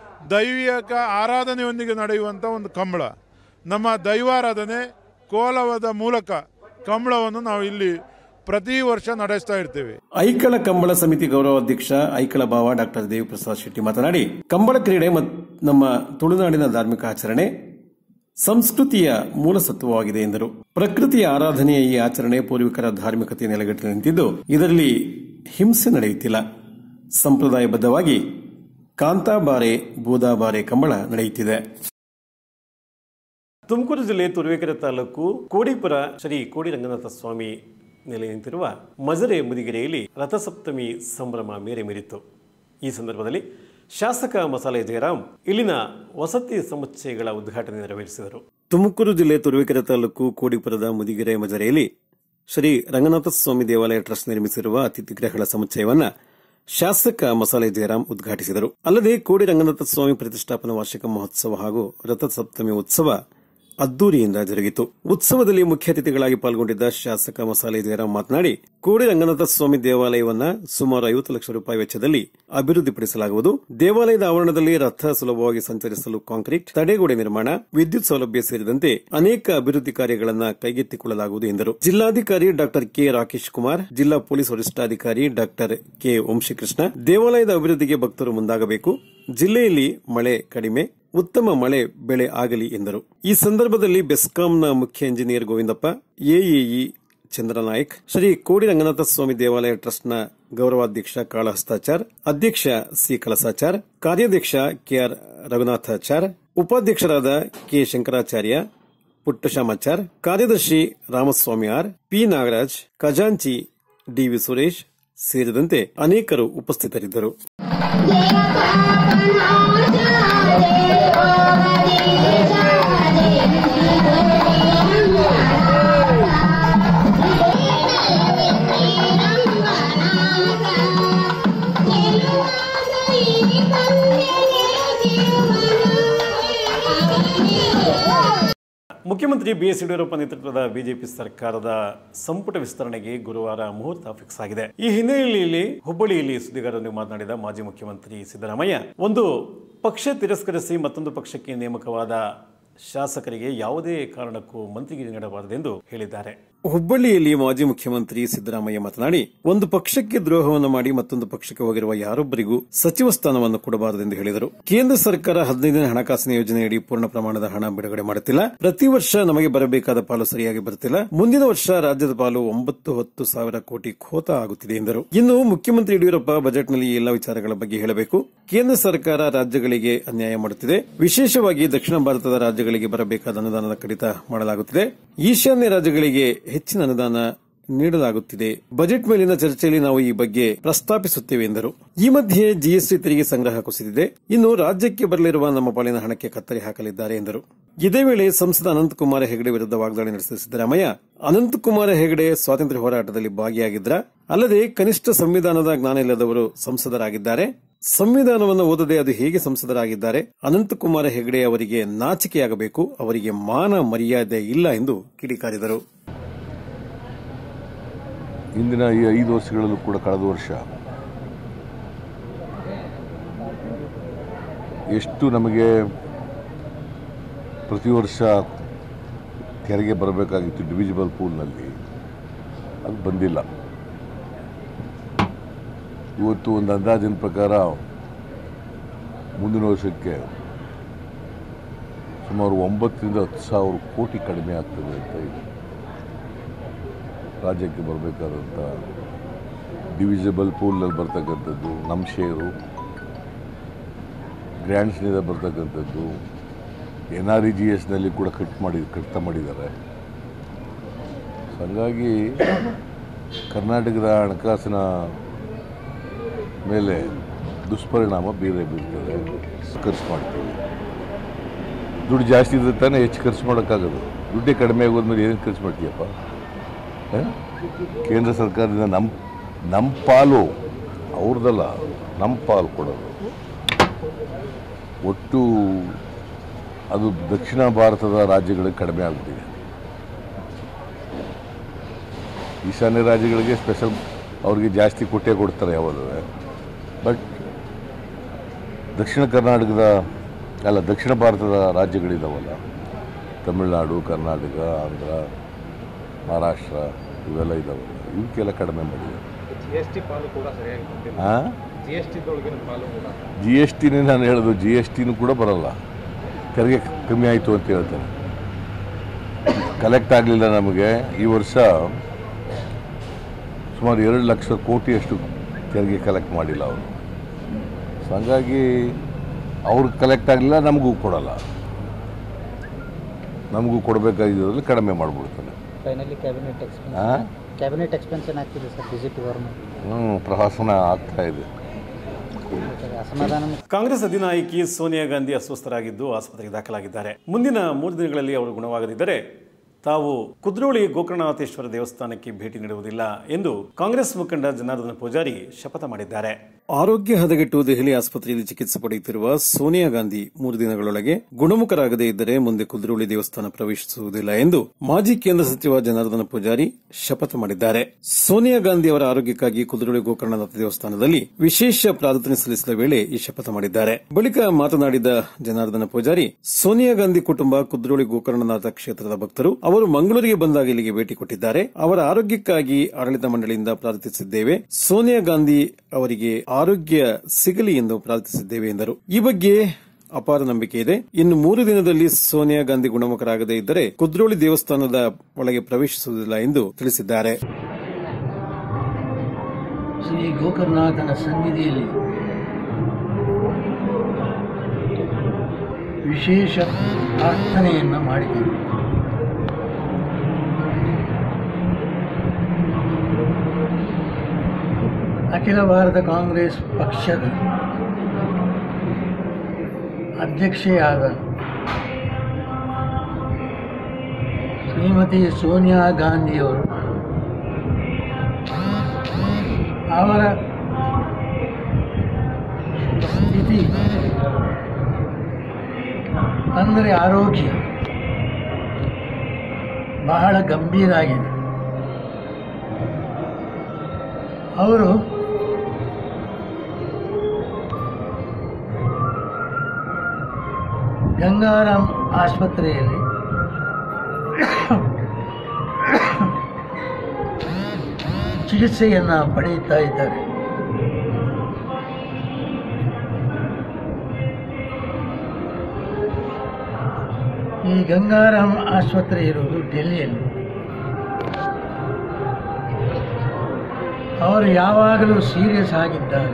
ದೈವಿಕ ಆರಾಧನೆಯೊಂದಿಗೆ ನಡೆಯುವಂಥ ಒಂದು ಕಂಬಳ ನಮ್ಮ ದೈವಾರಾಧನೆ ಕೋಲವದ ಮೂಲಕ ಕಂಬಳವನ್ನು ನಾವು ಇಲ್ಲಿ ಪ್ರತಿ ವರ್ಷ ನಡೆಸ್ತಾ ಇರ್ತೇವೆ ಐಕಳ ಕಂಬಳ ಸಮಿತಿ ಗೌರವಾಧ್ಯಕ್ಷ ಐಕಳ ಭಾವ ಡಾಕ್ಟರ್ ದೇವಿಪ್ರಸಾದ್ ಶೆಟ್ಟಿ ಮಾತನಾಡಿ ಕಂಬಳ ಕ್ರೀಡೆ ಮತ್ತು ನಮ್ಮ ತುಳುನಾಡಿನ ಧಾರ್ಮಿಕ ಆಚರಣೆ ಸಂಸ್ಕೃತಿಯ ಮೂಲಸತ್ವವಾಗಿದೆ ಎಂದರು ಪ್ರಕೃತಿಯ ಆರಾಧನೆಯ ಈ ಆಚರಣೆ ಪೂರ್ವಿಕರ ಧಾರ್ಮಿಕತೆ ನೆಲೆಗಟ್ಟಿ ನಿಂತಿದ್ದು ಇದರಲ್ಲಿ ಹಿಂಸೆ ನಡೆಯುತ್ತಿಲ್ಲ ಸಂಪ್ರದಾಯಬದ್ಧವಾಗಿ ಕಾಂತಾಬಾರೆ ಬೂದಾಬಾರೆ ಕಂಬಳ ನಡೆಯುತ್ತಿದೆ ತುಮಕೂರು ಜಿಲ್ಲೆ ತುರುವೇಕೆರೆ ತಾಲೂಕು ಕೋಡಿಪುರ ಶ್ರೀ ಕೋಡಿ ರಂಗನಾಥ ಸ್ವಾಮಿ ನೆಲೆ ನಿಂತಿರುವ ಮಜರೆ ಮುದಿಗೆರೆಯಲ್ಲಿ ರಥಸಪ್ತಮಿ ಸಂಭ್ರಮ ಮೇರೆ ಮೀರಿತ್ತು ಈ ಸಂದರ್ಭದಲ್ಲಿ ಶಾಸಕ ಮಸಾಲೆ ಜಯರಾಮ್ ಇಲ್ಲಿನ ವಸತಿ ಸಮುಚ್ಚಯಗಳ ಉದ್ಘಾಟನೆ ನೆರವೇರಿಸಿದರು ತುಮಕೂರು ಜಿಲ್ಲೆ ತುರುವೇಕೆರೆ ತಾಲೂಕು ಕೋಡಿಪುರದ ಮುದಿಗೆರೆ ಮಜರೆಯಲ್ಲಿ ಶ್ರೀ ರಂಗನಾಥ ಸ್ವಾಮಿ ದೇವಾಲಯ ಟ್ರಸ್ಟ್ ನಿರ್ಮಿಸಿರುವ ಅತಿಥಿಗೃಹಗಳ ಸಮುಚ್ಚಯವನ್ನ ಶಾಸಕ ಮಸಾಲೆ ಜಯರಾಮ್ ಉದ್ಘಾಟಿಸಿದರು ಅಲ್ಲದೆ ಕೋಡಿ ರಂಗನಾಥ ಸ್ವಾಮಿ ಪ್ರತಿಷ್ಠಾಪನಾ ವಾರ್ಷಿಕ ಮಹೋತ್ಸವ ಹಾಗೂ ರಥಸಪ್ತಮಿ ಉತ್ಸವ ಅದ್ದೂರಿಯಿಂದ ಜರುಗಿತು ಉತ್ಸವದಲ್ಲಿ ಮುಖ್ಯ ಅತಿಥಿಗಳಾಗಿ ಪಾಲ್ಗೊಂಡಿದ್ದ ಶಾಸಕ ಮಸಾಲೆ ಜಯರಾಮ್ ಮಾತನಾಡಿ ಕೋಡಿ ರಂಗನಾಥ ಸ್ವಾಮಿ ದೇವಾಲಯವನ್ನ ಸುಮಾರು ಐವತ್ತು ಲಕ್ಷ ರೂಪಾಯಿ ವೆಚ್ಚದಲ್ಲಿ ಅಭಿವೃದ್ಧಿಪಡಿಸಲಾಗುವುದು ದೇವಾಲಯದ ಆವರಣದಲ್ಲಿ ರಥ ಸುಲಭವಾಗಿ ಸಂಚರಿಸಲು ಕಾಂಕ್ರೀಟ್ ತಡೆಗೋಡೆ ನಿರ್ಮಾಣ ವಿದ್ಯುತ್ ಸೌಲಭ್ಯ ಸೇರಿದಂತೆ ಅನೇಕ ಅಭಿವೃದ್ಧಿ ಕಾರ್ಯಗಳನ್ನ ಕೈಗೆತ್ತಿಕೊಳ್ಳಲಾಗುವುದು ಎಂದರು ಜಿಲ್ಲಾಧಿಕಾರಿ ಡಾಕ್ಟರ್ ಕೆ ರಾಕೇಶ್ ಕುಮಾರ್ ಜಿಲ್ಲಾ ಪೊಲೀಸ್ ವರಿಷ್ಠಾಧಿಕಾರಿ ಡಾಕ್ಟರ್ ಕೆ ವಂಶಿಕೃಷ್ಣ ದೇವಾಲಯದ ಅಭಿವೃದ್ಧಿಗೆ ಭಕ್ತರು ಮುಂದಾಗಬೇಕು ಜಿಲ್ಲೆಯಲ್ಲಿ ಮಳೆ ಕಡಿಮೆ ಉತ್ತಮ ಮಳೆ ಬೆಳೆ ಆಗಲಿ ಎಂದರು ಈ ಸಂದರ್ಭದಲ್ಲಿ ಬೆಸ್ಕಾಂನ ಮುಖ್ಯ ಇಂಜಿನಿಯರ್ ಗೋವಿಂದಪ್ಪ ಎಇಇ ಚಂದ್ರನಾಯಕ್ ಶ್ರೀ ಕೋಡಿ ರಂಗನಾಥ ಸ್ವಾಮಿ ದೇವಾಲಯ ಟ್ರಸ್ಟ್ನ ಗೌರವಾಧ್ಯಕ್ಷ ಕಾಳಹಸ್ತಾಚಾರ್ ಅಧ್ಯಕ್ಷ ಸಿ ಕಳಸಾಚಾರ್ ಕಾರ್ಯಾಧ್ಯಕ್ಷ ಕೆಆರ್ ರಘುನಾಥಾಚಾರ್ ಉಪಾಧ್ಯಕ್ಷರಾದ ಕೆ ಶಂಕರಾಚಾರ್ಯ ಪುಟ್ಟಶ್ಯಾಮಾಚಾರ್ ಕಾರ್ಯದರ್ಶಿ ರಾಮಸ್ವಾಮಿ ಆರ್ ಪಿ ನಾಗರಾಜ್ ಖಜಾಂಚಿ ಡಿವಿ ಸುರೇಶ್ ಸೇರಿದಂತೆ ಅನೇಕರು ಉಪಸ್ಥಿತರಿದ್ದರು ಮುಖ್ಯಮಂತ್ರಿ ಬಿಎಸ್ ಯಡಿಯೂರಪ್ಪ ನೇತೃತ್ವದ ಬಿಜೆಪಿ ಸರ್ಕಾರದ ಸಂಪುಟ ವಿಸ್ತರಣೆಗೆ ಗುರುವಾರ ಮುಹೂರ್ತ ಫಿಕ್ಸ್ ಆಗಿದೆ ಈ ಹಿನ್ನೆಲೆಯಲ್ಲಿ ಹುಬ್ಬಳ್ಳಿಯಲ್ಲಿ ಸುದ್ದಿಗಾರರೊಂದಿಗೆ ಮಾತನಾಡಿದ ಮಾಜಿ ಮುಖ್ಯಮಂತ್ರಿ ಸಿದ್ದರಾಮಯ್ಯ ಒಂದು ಪಕ್ಷ ತಿರಸ್ಕರಿಸಿ ಮತ್ತೊಂದು ಪಕ್ಷಕ್ಕೆ ನೇಮಕವಾದ ಶಾಸಕರಿಗೆ ಯಾವುದೇ ಕಾರಣಕ್ಕೂ ಮಂತ್ರಿಗಿರಿ ನೀಡಬಾರದೆಂದು ಹೇಳಿದ್ದಾರೆ ಹುಬ್ಬಳ್ಳಿಯಲ್ಲಿ ಮಾಜಿ ಮುಖ್ಯಮಂತ್ರಿ ಸಿದ್ದರಾಮಯ್ಯ ಮಾತನಾಡಿ ಒಂದು ಪಕ್ಷಕ್ಕೆ ದ್ರೋಹವನ್ನು ಮಾಡಿ ಮತ್ತೊಂದು ಪಕ್ಷಕ್ಕೆ ಹೋಗಿರುವ ಯಾರೊಬ್ಬರಿಗೂ ಸಚಿವ ಸ್ಥಾನವನ್ನು ಕೊಡಬಾರದೆಂದು ಹೇಳಿದರು ಕೇಂದ್ರ ಸರ್ಕಾರ ಹದಿನೈದನೇ ಹಣಕಾಸಿನ ಯೋಜನೆಯಡಿ ಪೂರ್ಣ ಪ್ರಮಾಣದ ಹಣ ಬಿಡುಗಡೆ ಮಾಡುತ್ತಿಲ್ಲ ಪ್ರತಿ ವರ್ಷ ನಮಗೆ ಬರಬೇಕಾದ ಪಾಲು ಸರಿಯಾಗಿ ಬರುತ್ತಿಲ್ಲ ಮುಂದಿನ ವರ್ಷ ರಾಜ್ಯದ ಪಾಲು ಒಂಬತ್ತು ಹತ್ತು ಸಾವಿರ ಕೋಟಿ ಖೋತ ಆಗುತ್ತಿದೆ ಎಂದರು ಇನ್ನು ಮುಖ್ಯಮಂತ್ರಿ ಯಡಿಯೂರಪ್ಪ ಬಜೆಟ್ನಲ್ಲಿ ಈ ಎಲ್ಲ ವಿಚಾರಗಳ ಬಗ್ಗೆ ಹೇಳಬೇಕು ಕೇಂದ್ರ ಸರ್ಕಾರ ರಾಜ್ಯಗಳಿಗೆ ಅನ್ಯಾಯ ಮಾಡುತ್ತಿದೆ ವಿಶೇಷವಾಗಿ ದಕ್ಷಿಣ ಭಾರತದ ರಾಜ್ಯಗಳಿಗೆ ಬರಬೇಕಾದ ಅನುದಾನದ ಕಡಿತ ಮಾಡಲಾಗುತ್ತಿದೆ ಈಶಾನ್ಯ ರಾಜ್ಯಗಳಿಗೆ ಹೆಚ್ಚಿನ ಅನುದಾನ ನೀಡಲಾಗುತ್ತಿದೆ ಬಜೆಟ್ ಮೇಲಿನ ಚರ್ಚೆಯಲ್ಲಿ ನಾವು ಈ ಬಗ್ಗೆ ಪ್ರಸ್ತಾಪಿಸುತ್ತೇವೆ ಎಂದರು ಈ ಮಧ್ಯೆ ಜಿಎಸ್ಟಿ ತೆರಿಗೆ ಸಂಗ್ರಹ ಕುಸಿದಿದೆ ಇನ್ನು ರಾಜ್ಯಕ್ಕೆ ಬರಲಿರುವ ನಮ್ಮ ಪಾಲಿನ ಹಣಕ್ಕೆ ಕತ್ತರಿ ಹಾಕಲಿದ್ದಾರೆ ಎಂದರು ಇದೇ ವೇಳೆ ಸಂಸದ ಅನಂತಕುಮಾರ ಹೆಗಡೆ ವಿರುದ್ಧ ವಾಗ್ದಾಳಿ ನಡೆಸಿದ ಸಿದ್ದರಾಮಯ್ಯ ಅನಂತಕುಮಾರ ಹೆಗಡೆ ಸ್ವಾತಂತ್ರ್ಯ ಹೋರಾಟದಲ್ಲಿ ಭಾಗಿಯಾಗಿದ್ರ ಅಲ್ಲದೆ ಕನಿಷ್ಠ ಸಂವಿಧಾನದ ಜ್ಞಾನ ಇಲ್ಲದವರು ಸಂಸದರಾಗಿದ್ದಾರೆ ಸಂವಿಧಾನವನ್ನು ಓದದೆ ಅದು ಹೇಗೆ ಸಂಸದರಾಗಿದ್ದಾರೆ ಅನಂತಕುಮಾರ ಹೆಗಡೆ ಅವರಿಗೆ ನಾಚಿಕೆಯಾಗಬೇಕು ಅವರಿಗೆ ಮಾನ ಮರ್ಯಾದೆ ಇಲ್ಲ ಎಂದು ಕಿಡಿಕಾರಿದರು ಇಂದಿನ ಈ ಐದು ವರ್ಷಗಳಲ್ಲೂ ಕೂಡ ಕಳೆದ ವರ್ಷ ಎಷ್ಟು ನಮಗೆ ಪ್ರತಿ ವರ್ಷ ತೆರಿಗೆ ಬರಬೇಕಾಗಿತ್ತು ಡಿವಿಜಿಬಲ್ ಪೂಲ್ನಲ್ಲಿ ಅದು ಬಂದಿಲ್ಲ ಇವತ್ತು ಒಂದು ಅಂದಾಜಿನ ಪ್ರಕಾರ ಮುಂದಿನ ವರ್ಷಕ್ಕೆ ಸುಮಾರು ಒಂಬತ್ತರಿಂದ ಹತ್ತು ಸಾವಿರ ಕೋಟಿ ಕಡಿಮೆ ಆಗ್ತದೆ ಅಂತ ಇದೆ ರಾಜ್ಯಕ್ಕೆ ಬರಬೇಕಾದಂಥ ಡಿವಿಸಿಬಲ್ ಪೂಲ್ನಲ್ಲಿ ಬರ್ತಕ್ಕಂಥದ್ದು ನಮ್ಮ ಶೇರು ಗ್ರ್ಯಾಂಡ್ಸ್ನಿಂದ ಬರ್ತಕ್ಕಂಥದ್ದು ಎನ್ ಆರ್ ಇ ಜಿ ಎಸ್ನಲ್ಲಿ ಕೂಡ ಕಟ್ ಮಾಡಿ ಕಡಿತ ಮಾಡಿದ್ದಾರೆ ಹಾಗಾಗಿ ಕರ್ನಾಟಕದ ಹಣಕಾಸಿನ ಮೇಲೆ ದುಷ್ಪರಿಣಾಮ ಬೀರೇ ಬೀರ್ತದೆ ಖರ್ಚು ಮಾಡ್ತೀವಿ ದುಡ್ಡು ಜಾಸ್ತಿ ಇದ್ರೆ ತಾನೇ ಹೆಚ್ಚು ಖರ್ಚು ಮಾಡೋಕ್ಕಾಗೋದು ದುಡ್ಡೇ ಕಡಿಮೆ ಆಗೋದ್ಮೇಲೆ ಏನು ಖರ್ಚು ಮಾಡ್ತೀಯಪ್ಪ ಹ? ಕೇಂದ್ರ ಸರ್ಕಾರದಿಂದ ನಮ್ಮ ನಮ್ಮ ಪಾಲು ಅವ್ರದ್ದಲ್ಲ ನಮ್ಮ ಪಾಲು ಕೊಡೋದು ಒಟ್ಟು ಅದು ದಕ್ಷಿಣ ಭಾರತದ ರಾಜ್ಯಗಳಿಗೆ ಕಡಿಮೆ ಆಗ್ಬಿಟ್ಟಿದೆ ಈಶಾನ್ಯ ರಾಜ್ಯಗಳಿಗೆ ಸ್ಪೆಷಲ್ ಅವ್ರಿಗೆ ಜಾಸ್ತಿ ಕೊಟ್ಟೇ ಕೊಡ್ತಾರೆ ಯಾವಾಗಲೂ ಬಟ್ ದಕ್ಷಿಣ ಕರ್ನಾಟಕದ ಅಲ್ಲ ದಕ್ಷಿಣ ಭಾರತದ ರಾಜ್ಯಗಳಿದಾವಲ್ಲ ತಮಿಳುನಾಡು ಕರ್ನಾಟಕ ಆಂಧ್ರ ಮಹಾರಾಷ್ಟ್ರ ಇವೆಲ್ಲ ಇದಾವಲ್ಲ ಇವಕ್ಕೆಲ್ಲ ಕಡಿಮೆ ಮಾಡಿದೆ ಜಿ ಎಸ್ ಟಿ ಪಾಲು ಕೂಡ ಸರಿಯಾಗಿ ಬಂದಿಲ್ಲ ಹಾಂ ಜಿ ಎಸ್ ಟಿದೊಳಗಿನ ಪಾಲು ಕೂಡ ಜಿ ಎಸ್ ಟಿನೇ ನಾನು ಹೇಳೋದು ಜಿ ಎಸ್ ಟಿನೂ ಕೂಡ ಬರಲ್ಲ ತೆರಿಗೆ ಕಮ್ಮಿ ಆಯಿತು ಅಂತ ಹೇಳ್ತಾರೆ ಕಲೆಕ್ಟ್ ಆಗಲಿಲ್ಲ ನಮಗೆ ಈ ವರ್ಷ ಸುಮಾರು ಎರಡು ಲಕ್ಷ ಕೋಟಿಯಷ್ಟು ತೆರಿಗೆ ಕಲೆಕ್ಟ್ ಮಾಡಿಲ್ಲ ಅವರು ಸೊ ಹಂಗಾಗಿ ಅವ್ರಿಗೆ ಕಲೆಕ್ಟ್ ಆಗಲಿಲ್ಲ ನಮಗೂ ಕೊಡಲ್ಲ ನಮಗೂ ಕೊಡಬೇಕಾಗಿರೋದ್ರಲ್ಲಿ ಕಡಿಮೆ ಮಾಡಿಬಿಡ್ತಾನೆ ಫೈನಲಿ ಕ್ಯಾಬಿನೆಟ್ ಎಕ್ಸ್ಪೆನ್ಸ್ ಆ? ಕ್ಯಾಬಿನೆಟ್ ಎಕ್ಸ್ಪೆನ್ಷನ್ ಆಗ್ತಿದೆ sir B J P government ಹ್ಞೂ ಪ್ರವಾಸನ ಆಗ್ತಾ ಇದೆ ಅಸಮಾಧಾನ ಕಾಂಗ್ರೆಸ್ ಅಧಿನಾಯಕಿ ಸೋನಿಯಾ ಗಾಂಧಿ ಅಸ್ವಸ್ಥರಾಗಿದ್ದು ಆಸ್ಪತ್ರೆಗೆ ದಾಖಲಾಗಿದ್ದಾರೆ ಮುಂದಿನ ಮೂರು ದಿನಗಳಲ್ಲಿ ಅವರು ಗುಣವಾಗದಿದ್ದರೆ ತಾವು ಕುದ್ರೋಳಿ ಗೋಕರ್ಣನಾಥೇಶ್ವರ ದೇವಸ್ಥಾನಕ್ಕೆ ಭೇಟಿ ನೀಡುವುದಿಲ್ಲ ಎಂದು ಕಾಂಗ್ರೆಸ್ ಮುಖಂಡ ಜನಾರ್ದನ ಪೂಜಾರಿ ಶಪಥ ಮಾಡಿದ್ದಾರೆ ಆರೋಗ್ಯ ಹದಗೆಟ್ಟು ದೆಹಲಿ ಆಸ್ಪತ್ರೆಯಲ್ಲಿ ಚಿಕಿತ್ಸೆ ಪಡೆಯುತ್ತಿರುವ ಸೋನಿಯಾ ಗಾಂಧಿ ಮೂರು ದಿನಗಳೊಳಗೆ ಗುಣಮುಖರಾಗದೇ ಇದ್ದರೆ ಮುಂದೆ ಕುದ್ರೋಳಿ ದೇವಸ್ಥಾನ ಪ್ರವೇಶಿಸುವುದಿಲ್ಲ ಎಂದು ಮಾಜಿ ಕೇಂದ್ರ ಸಚಿವ ಜನಾರ್ದನ ಪೂಜಾರಿ ಶಪಥ ಮಾಡಿದ್ದಾರೆ ಸೋನಿಯಾ ಗಾಂಧಿ ಅವರ ಆರೋಗ್ಯಕ್ಕಾಗಿ ಕುದ್ರೋಳಿ ಗೋಕರ್ಣನಾಥ ದೇವಸ್ಥಾನದಲ್ಲಿ ವಿಶೇಷ ಪ್ರಾರ್ಥನೆ ಸಲ್ಲಿಸಿದ ವೇಳೆ ಈ ಶಪಥ ಮಾಡಿದ್ದಾರೆ ಬಳಿಕ ಮಾತನಾಡಿದ ಜನಾರ್ದನ ಪೂಜಾರಿ ಸೋನಿಯಾ ಗಾಂಧಿ ಕುಟುಂಬ ಕುದ್ರೋಳಿ ಗೋಕರ್ಣನಾಥ ಕ್ಷೇತ್ರದ ಭಕ್ತರು ಅವರು ಮಂಗಳೂರಿಗೆ ಬಂದಾಗ ಇಲ್ಲಿಗೆ ಭೇಟಿ ಕೊಟ್ಟಿದ್ದಾರೆ ಅವರ ಆರೋಗ್ಯಕ್ಕಾಗಿ ಆಡಳಿತ ಮಂಡಳಿಯಿಂದ ಪ್ರಾರ್ಥಿಸಿದ್ದೇವೆ ಸೋನಿಯಾ ಗಾಂಧಿ ಅವರಿಗೆ ಆರೋಗ್ಯ ಸಿಗಲಿ ಎಂದು ಪ್ರಾರ್ಥಿಸಿದ್ದೇವೆ ಎಂದರು ಈ ಬಗ್ಗೆ ಅಪಾರ ನಂಬಿಕೆ ಇದೆ ಇನ್ನು ಮೂರು ದಿನದಲ್ಲಿ ಸೋನಿಯಾ ಗಾಂಧಿ ಗುಣಮುಖರಾಗದೇ ಇದ್ದರೆ ಕುದ್ರೋಳಿ ದೇವಸ್ಥಾನದ ಒಳಗೆ ಪ್ರವೇಶಿಸುವುದಿಲ್ಲ ಎಂದು ತಿಳಿಸಿದ್ದಾರೆ ಶ್ರೀ ಗೋಕರ್ಣನಾಥನ ಸನ್ನಿಧಿಯಲ್ಲಿ ವಿಶೇಷ ಪ್ರಾರ್ಥನೆಯನ್ನು ಮಾಡಿದರು ಅಖಿಲ ಭಾರತ ಕಾಂಗ್ರೆಸ್ ಪಕ್ಷದ ಅಧ್ಯಕ್ಷೆಯಾದ ಶ್ರೀಮತಿ ಸೋನಿಯಾ ಗಾಂಧಿಯವರು ಅವರ ಸ್ಥಿತಿ ಅಂದರೆ ಆರೋಗ್ಯ ಬಹಳ ಗಂಭೀರ ಆಗಿದೆ ಅವರು ಗಂಗಾರಾಮ್ ಆಸ್ಪತ್ರೆಯಲ್ಲಿ ಚಿಕಿತ್ಸೆಯನ್ನು ಪಡೆಯುತ್ತಾ ಇದ್ದಾರೆ ಈ ಗಂಗಾರಾಮ್ ಆಸ್ಪತ್ರೆ ಇರುವುದು ಡೆಲ್ಲಿಯಲ್ಲಿ ಅವರು ಯಾವಾಗಲೂ ಸೀರಿಯಸ್ ಆಗಿದ್ದಾಗ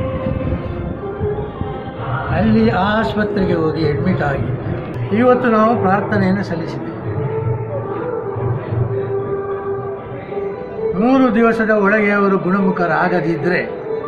ಅಲ್ಲಿ ಆ ಆಸ್ಪತ್ರೆಗೆ ಹೋಗಿ ಅಡ್ಮಿಟ್ ಆಗಿ ಇವತ್ತು ನಾವು ಪ್ರಾರ್ಥನೆಯನ್ನು ಸಲ್ಲಿಸಿದ್ದೇವೆ ಮೂರು ದಿವಸದ ಒಳಗೆ ಅವರು ಗುಣಮುಖರಾಗದಿದ್ದರೆ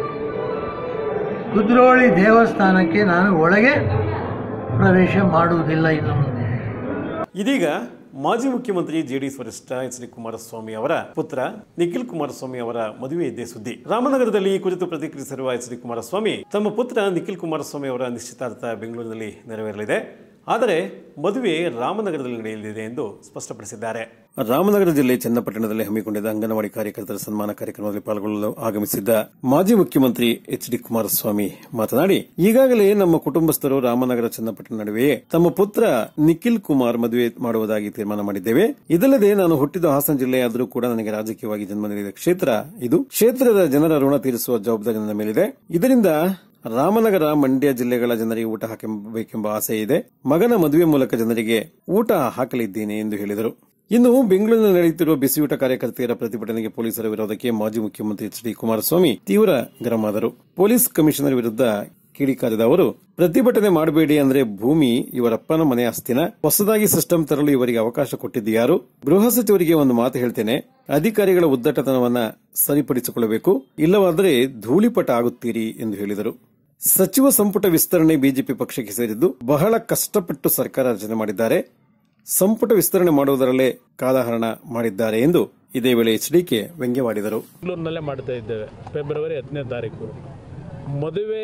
ಕುದ್ರೋಳಿ ದೇವಸ್ಥಾನಕ್ಕೆ ನಾನು ಒಳಗೆ ಪ್ರವೇಶ ಮಾಡುವುದಿಲ್ಲ ಇನ್ನು ಮುಂದೆ ಇದೀಗ ಮಾಜಿ ಮುಖ್ಯಮಂತ್ರಿ ಜೆಡಿಎಸ್ ವರಿಷ್ಠ ಎಚ್ ಡಿ ಕುಮಾರಸ್ವಾಮಿ ಅವರ ಪುತ್ರ ನಿಖಿಲ್ ಕುಮಾರಸ್ವಾಮಿ ಅವರ ಮದುವೆ ಇದ್ದೇ ಸುದ್ದಿ ರಾಮನಗರದಲ್ಲಿ ಈ ಕುರಿತು ಪ್ರತಿಕ್ರಿಯಿಸಿರುವ ಎಚ್ ಡಿ ಕುಮಾರಸ್ವಾಮಿ ತಮ್ಮ ಪುತ್ರ ನಿಖಿಲ್ ಕುಮಾರಸ್ವಾಮಿ ಅವರ ನಿಶ್ಚಿತಾರ್ಥ ಬೆಂಗಳೂರಿನಲ್ಲಿ ನೆರವೇರಲಿದೆ ಆದರೆ ಮದುವೆ ರಾಮನಗರದಲ್ಲಿ ನಡೆಯಲಿದೆ ಎಂದು ಸ್ಪಷ್ಟಪಡಿಸಿದ್ದಾರೆ ರಾಮನಗರ ಜಿಲ್ಲೆ ಚನ್ನಪಟ್ಟಣದಲ್ಲಿ ಹಮ್ಮಿಕೊಂಡಿದ್ದ ಅಂಗನವಾಡಿ ಕಾರ್ಯಕರ್ತರ ಸನ್ಮಾನ ಕಾರ್ಯಕ್ರಮದಲ್ಲಿ ಪಾಲ್ಗೊಳ್ಳಲು ಆಗಮಿಸಿದ್ದ ಮಾಜಿ ಮುಖ್ಯಮಂತ್ರಿ ಎಚ್ ಡಿ ಕುಮಾರಸ್ವಾಮಿ ಮಾತನಾಡಿ ಈಗಾಗಲೇ ನಮ್ಮ ಕುಟುಂಬಸ್ಥರು ರಾಮನಗರ ಚನ್ನಪಟ್ಟಣ ನಡುವೆಯೇ ತಮ್ಮ ಪುತ್ರ ನಿಖಿಲ್ ಕುಮಾರ್ ಮದುವೆ ಮಾಡುವುದಾಗಿ ತೀರ್ಮಾನ ಮಾಡಿದ್ದೇವೆ ಇದಲ್ಲದೆ ನಾನು ಹುಟ್ಟಿದ ಹಾಸನ ಜಿಲ್ಲೆಯಾದರೂ ಕೂಡ ನನಗೆ ರಾಜಕೀಯವಾಗಿ ಜನ್ಮ ನೀಡಿದ ಕ್ಷೇತ್ರ ಇದು ಕ್ಷೇತ್ರದ ಜನರ ಋಣ ತೀರಿಸುವ ಜವಾಬ್ದಾರಿ ನನ್ನ ಮೇಲಿದೆ ಇದರಿಂದ ರಾಮನಗರ ಮಂಡ್ಯ ಜಿಲ್ಲೆಗಳ ಜನರಿಗೆ ಊಟ ಹಾಕಬೇಕೆಂಬ ಆಸೆ ಇದೆ ಮಗನ ಮದುವೆ ಮೂಲಕ ಜನರಿಗೆ ಊಟ ಹಾಕಲಿದ್ದೇನೆ ಎಂದು ಹೇಳಿದರು ಇನ್ನು ಬೆಂಗಳೂರಿನಲ್ಲಿ ನಡೆಯುತ್ತಿರುವ ಬಿಸಿಯೂಟ ಕಾರ್ಯಕರ್ತೆಯರ ಪ್ರತಿಭಟನೆಗೆ ಪೊಲೀಸರ ವಿರೋಧಕ್ಕೆ ಮಾಜಿ ಮುಖ್ಯಮಂತ್ರಿ ಎಚ್ ಡಿ ಕುಮಾರಸ್ವಾಮಿ ತೀವ್ರ ಗರಂ ಆದರು ಪೊಲೀಸ್ ಕಮಿಷನರ್ ವಿರುದ್ಧ ಕಿಡಿಕಾರಿದ ಅವರು ಪ್ರತಿಭಟನೆ ಮಾಡಬೇಡಿ ಅಂದ್ರೆ ಭೂಮಿ ಇವರಪ್ಪನ ಮನೆ ಆಸ್ತಿನ ಹೊಸದಾಗಿ ಸಿಸ್ಟಮ್ ತರಲು ಇವರಿಗೆ ಅವಕಾಶ ಕೊಟ್ಟಿದ್ದು ಯಾರು ಗೃಹ ಸಚಿವರಿಗೆ ಒಂದು ಮಾತು ಹೇಳ್ತೇನೆ ಅಧಿಕಾರಿಗಳ ಉದ್ದಟತನವನ್ನ ಸರಿಪಡಿಸಿಕೊಳ್ಳಬೇಕು ಇಲ್ಲವಾದರೆ ಧೂಳಿಪಟ ಆಗುತ್ತೀರಿ ಎಂದು ಹೇಳಿದರು ಸಚಿವ ಸಂಪುಟ ವಿಸ್ತರಣೆ ಬಿಜೆಪಿ ಪಕ್ಷಕ್ಕೆ ಸೇರಿದ್ದು ಬಹಳ ಕಷ್ಟಪಟ್ಟು ಸರ್ಕಾರ ರಚನೆ ಮಾಡಿದ್ದಾರೆ ಸಂಪುಟ ವಿಸ್ತರಣೆ ಮಾಡುವುದರಲ್ಲೇ ಕಾಲಹರಣ ಮಾಡಿದ್ದಾರೆ ಎಂದು ಇದೇ ವೇಳೆ ಎಚ್ಡಿಕೆ ವ್ಯಂಗ್ಯವಾಡಿದರು ಬೆಂಗಳೂರಿನಲ್ಲೇ ಮಾಡ್ತಾ ಇದ್ದೇವೆ ಫೆಬ್ರವರಿ ಹತ್ತನೇ ತಾರೀಕು ಮದುವೆ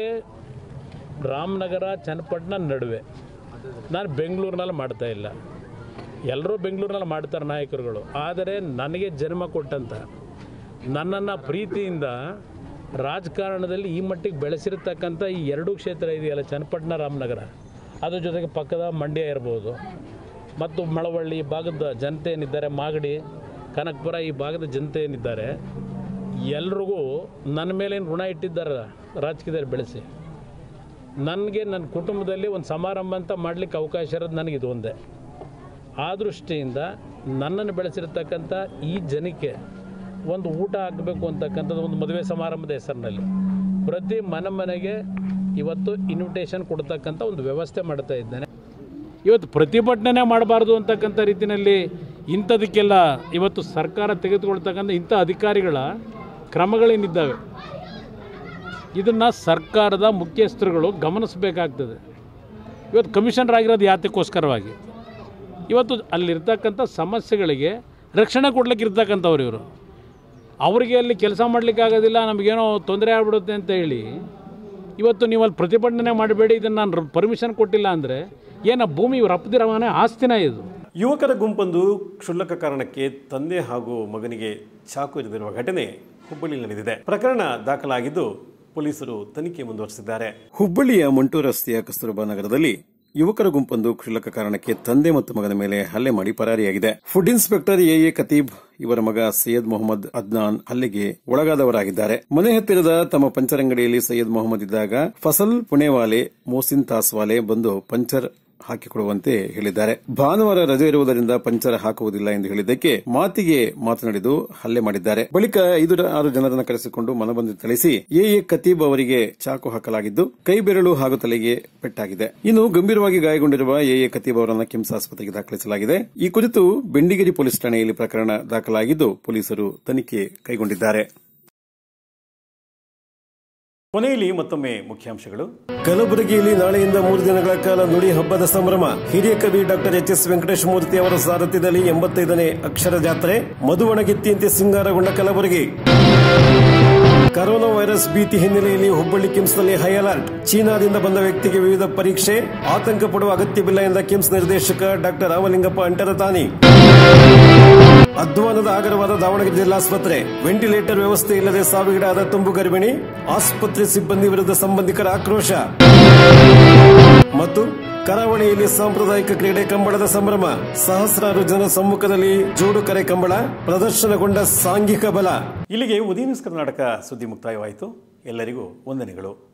ರಾಮನಗರ ಚನ್ನಪಟ್ಟಣ ನಡುವೆ ನಾನು ಬೆಂಗಳೂರಿನಲ್ಲಿ ಮಾಡ್ತಾ ಇಲ್ಲ ಎಲ್ಲರೂ ಬೆಂಗಳೂರಿನಲ್ಲಿ ಮಾಡ್ತಾರೆ ನಾಯಕರುಗಳು ಆದರೆ ನನಗೆ ಜನ್ಮ ಕೊಟ್ಟಂತ ನನ್ನನ್ನು ಪ್ರೀತಿಯಿಂದ ರಾಜಕಾರಣದಲ್ಲಿ ಈ ಮಟ್ಟಿಗೆ ಬೆಳೆಸಿರ್ತಕ್ಕಂಥ ಈ ಎರಡೂ ಕ್ಷೇತ್ರ ಇದೆಯಲ್ಲ ಚನ್ನಪಟ್ಟಣ ರಾಮನಗರ ಅದ್ರ ಜೊತೆಗೆ ಪಕ್ಕದ ಮಂಡ್ಯ ಇರ್ಬೋದು ಮತ್ತು ಮಳವಳ್ಳಿ ಈ ಭಾಗದ ಜನತೆ ಏನಿದ್ದಾರೆ ಮಾಗಡಿ ಕನಕಪುರ ಈ ಭಾಗದ ಜನತೆ ಏನಿದ್ದಾರೆ ಎಲ್ರಿಗೂ ನನ್ನ ಮೇಲೇನು ಋಣ ಇಟ್ಟಿದ್ದಾರೆ ರಾಜಕೀಯದಲ್ಲಿ ಬೆಳೆಸಿ ನನಗೆ ನನ್ನ ಕುಟುಂಬದಲ್ಲಿ ಒಂದು ಸಮಾರಂಭ ಅಂತ ಮಾಡಲಿಕ್ಕೆ ಅವಕಾಶ ಇರೋದು ನನಗೆ ಇದು ಒಂದೇ ಆ ದೃಷ್ಟಿಯಿಂದ ನನ್ನನ್ನು ಬೆಳೆಸಿರ್ತಕ್ಕಂಥ ಈ ಜನಕ್ಕೆ ಒಂದು ಊಟ ಹಾಕಬೇಕು ಅಂತಕ್ಕಂಥದ್ದು ಒಂದು ಮದುವೆ ಸಮಾರಂಭದ ಹೆಸರಿನಲ್ಲಿ ಪ್ರತಿ ಮನೆ ಮನೆಗೆ ಇವತ್ತು ಇನ್ವಿಟೇಷನ್ ಕೊಡ್ತಕ್ಕಂಥ ಒಂದು ವ್ಯವಸ್ಥೆ ಮಾಡ್ತಾ ಇದ್ದೇನೆ ಇವತ್ತು ಪ್ರತಿಭಟನೆ ಮಾಡಬಾರ್ದು ಅಂತಕ್ಕಂಥ ರೀತಿಯಲ್ಲಿ ಇಂಥದಕ್ಕೆಲ್ಲ ಇವತ್ತು ಸರ್ಕಾರ ತೆಗೆದುಕೊಳ್ತಕ್ಕಂಥ ಇಂಥ ಅಧಿಕಾರಿಗಳ ಕ್ರಮಗಳೇನಿದ್ದಾವೆ ಇದನ್ನು ಸರ್ಕಾರದ ಮುಖ್ಯಸ್ಥರುಗಳು ಗಮನಿಸಬೇಕಾಗ್ತದೆ ಇವತ್ತು ಕಮಿಷನರ್ ಆಗಿರೋದು ಯಾತಕ್ಕೋಸ್ಕರವಾಗಿ ಇವತ್ತು ಅಲ್ಲಿರ್ತಕ್ಕಂಥ ಸಮಸ್ಯೆಗಳಿಗೆ ರಕ್ಷಣೆ ಕೊಡ್ಲಿಕ್ಕೆ ಇರ್ತಕ್ಕಂಥವ್ರು ಇವರು ಅವರಿಗೆ ಅಲ್ಲಿ ಕೆಲಸ ಮಾಡಲಿಕ್ಕೆ ಆಗೋದಿಲ್ಲ ನಮಗೇನೋ ತೊಂದರೆ ಆಗ್ಬಿಡುತ್ತೆ ಅಂತ ಹೇಳಿ ಇವತ್ತು ನೀವು ಅಲ್ಲಿ ಪ್ರತಿಭಟನೆ ಮಾಡಬೇಡಿ ಇದನ್ನು ನಾನು ಪರ್ಮಿಷನ್ ಕೊಟ್ಟಿಲ್ಲ ಅಂದರೆ ಏನ ಭೂಮಿ ಇವ್ರ ಅಪ್ಪದಿರ ಮನೆ ಆಸ್ತಿನ ಇದು ಯುವಕರ ಗುಂಪೊಂದು ಕ್ಷುಲ್ಲಕ ಕಾರಣಕ್ಕೆ ತಂದೆ ಹಾಗೂ ಮಗನಿಗೆ ಚಾಕು ಇರಿದಿರುವ ಘಟನೆ ಹುಬ್ಬಳ್ಳಿ ನಡೆದಿದೆ ಪ್ರಕರಣ ದಾಖಲಾಗಿದ್ದು ಪೊಲೀಸರು ತನಿಖೆ ಮುಂದುವರೆಸಿದ್ದಾರೆ ಹುಬ್ಬಳ್ಳಿಯ ಮಂಟೂ ರಸ್ತೆಯ ಕಸ್ತೂರಬಾ ನಗರದಲ್ಲಿ ಯುವಕರ ಗುಂಪೊಂದು ಕ್ಷುಲ್ಲಕ ಕಾರಣಕ್ಕೆ ತಂದೆ ಮತ್ತು ಮಗನ ಮೇಲೆ ಹಲ್ಲೆ ಮಾಡಿ ಪರಾರಿಯಾಗಿದೆ ಫುಡ್ ಇನ್ಸ್ಪೆಕ್ಟರ್ ಎಎ ಕತೀಬ್ ಇವರ ಮಗ ಸೈಯದ್ ಮೊಹಮ್ಮದ್ ಅದ್ನಾನ್ ಹಲ್ಲೆಗೆ ಒಳಗಾದವರಾಗಿದ್ದಾರೆ ಮನೆ ಹತ್ತಿರದ ತಮ್ಮ ಪಂಚರ್ ಅಂಗಡಿಯಲ್ಲಿ ಸೈಯದ್ ಮೊಹಮ್ಮದ್ ಇದ್ದಾಗ ಫಸಲ್ ಪುಣೆವಾಲೆ ಮೋಸಿನ್ ತಾಸ್ವಾಲೆ ಬಂದು ಪಂಚರ್ ಹಾಕಿಕೊಡುವಂತೆ ಹೇಳಿದ್ದಾರೆ ಭಾನುವಾರ ರಜೆ ಇರುವುದರಿಂದ ಪಂಚರ್ ಹಾಕುವುದಿಲ್ಲ ಎಂದು ಹೇಳಿದ್ದಕ್ಕೆ ಮಾತಿಗೆ ಮಾತನಾಡಿದು ಹಲ್ಲೆ ಮಾಡಿದ್ದಾರೆ ಬಳಿಕ ಐದು ಆರು ಜನರನ್ನು ಕರೆಸಿಕೊಂಡು ಮನಬಂದು ಥಳಿಸಿ ಎಎ ಕತೀಬ್ ಅವರಿಗೆ ಚಾಕು ಹಾಕಲಾಗಿದ್ದು ಕೈ ಬೆರಳು ಹಾಗೂ ತಲೆಗೆ ಪೆಟ್ಟಾಗಿದೆ ಇನ್ನು ಗಂಭೀರವಾಗಿ ಗಾಯಗೊಂಡಿರುವ ಎಎ ಕತೀಬ್ ಅವರನ್ನು ಕಿಮ್ಸ್ ಆಸ್ಪತ್ರೆಗೆ ದಾಖಲಿಸಲಾಗಿದೆ ಈ ಕುರಿತು ಬೆಂಡಿಗೇರಿ ಪೊಲೀಸ್ ಠಾಣೆಯಲ್ಲಿ ಪ್ರಕರಣ ದಾಖಲಾಗಿದ್ದು ಪೊಲೀಸರು ತನಿಖೆ ಕೈಗೊಂಡಿದ್ದಾರೆ ಕೊನೆಯಲ್ಲಿ ಮತ್ತೊಮ್ಮೆ ಮುಖ್ಯಾಂಶಗಳು ಕಲಬುರಗಿಯಲ್ಲಿ ನಾಳೆಯಿಂದ ಮೂರು ದಿನಗಳ ಕಾಲ ನುಡಿ ಹಬ್ಬದ ಸಂಭ್ರಮ ಹಿರಿಯ ಕವಿ doctor H S Venkatesha Murthy ಅವರ ಸಾರಥ್ಯದಲ್ಲಿ ಎಂಬತ್ತೈದನೇ ಅಕ್ಷರ ಜಾತ್ರೆ ಮಧುವಣಗಿತ್ತಿಯಂತೆ ಸಿಂಗಾರಗೊಂಡ ಕಲಬುರಗಿ ಕರೋನಾ ವೈರಸ್ ಭೀತಿ ಹಿನ್ನೆಲೆಯಲ್ಲಿ ಹುಬ್ಬಳ್ಳಿ ಕಿಮ್ಸ್ನಲ್ಲಿ ಹೈ ಅಲರ್ಟ್ ಚೀನಾದಿಂದ ಬಂದ ವ್ಯಕ್ತಿಗೆ ವಿವಿಧ ಪರೀಕ್ಷೆ ಆತಂಕ ಪಡುವ ಅಗತ್ಯವಿಲ್ಲ ಎಂದ ಕಿಮ್ಸ್ ನಿರ್ದೇಶಕ ಡಾಕ್ಟರ್ ರಾಮಲಿಂಗಪ್ಪ ಅಂಟರತಾನಿ ಅಧ್ವಾನದ ಆಗರವಾದ ದಾವಣಗೆರೆ ಜಿಲ್ಲಾಸ್ಪತ್ರೆ ವೆಂಟಿಲೇಟರ್ ವ್ಯವಸ್ಥೆ ಇಲ್ಲದೆ ಸಾವಿಗೀಡಾದ ತುಂಬು ಗರ್ಭಿಣಿ ಆಸ್ಪತ್ರೆ ಸಿಬ್ಬಂದಿ ವಿರುದ್ಧ ಸಂಬಂಧಿಕರ ಆಕ್ರೋಶ ಮತ್ತು ಕರಾವಳಿಯಲ್ಲಿ ಸಾಂಪ್ರದಾಯಿಕ ಕ್ರೀಡೆ ಕಂಬಳದ ಸಂಭ್ರಮ ಸಹಸ್ರಾರು ಜನರ ಸಮ್ಮುಖದಲ್ಲಿ ಜೋಡು ಕರೆ ಕಂಬಳ ಪ್ರದರ್ಶನಗೊಂಡ ಸಾಂಘಿಕ ಬಲ ಇಲ್ಲಿಗೆ ಉದಯ ನ್ಯೂಸ್ ಕರ್ನಾಟಕ ಸುದ್ದಿ ಮುಕ್ತಾಯವಾಯಿತು ಎಲ್ಲರಿಗೂ ವಂದನೆಗಳು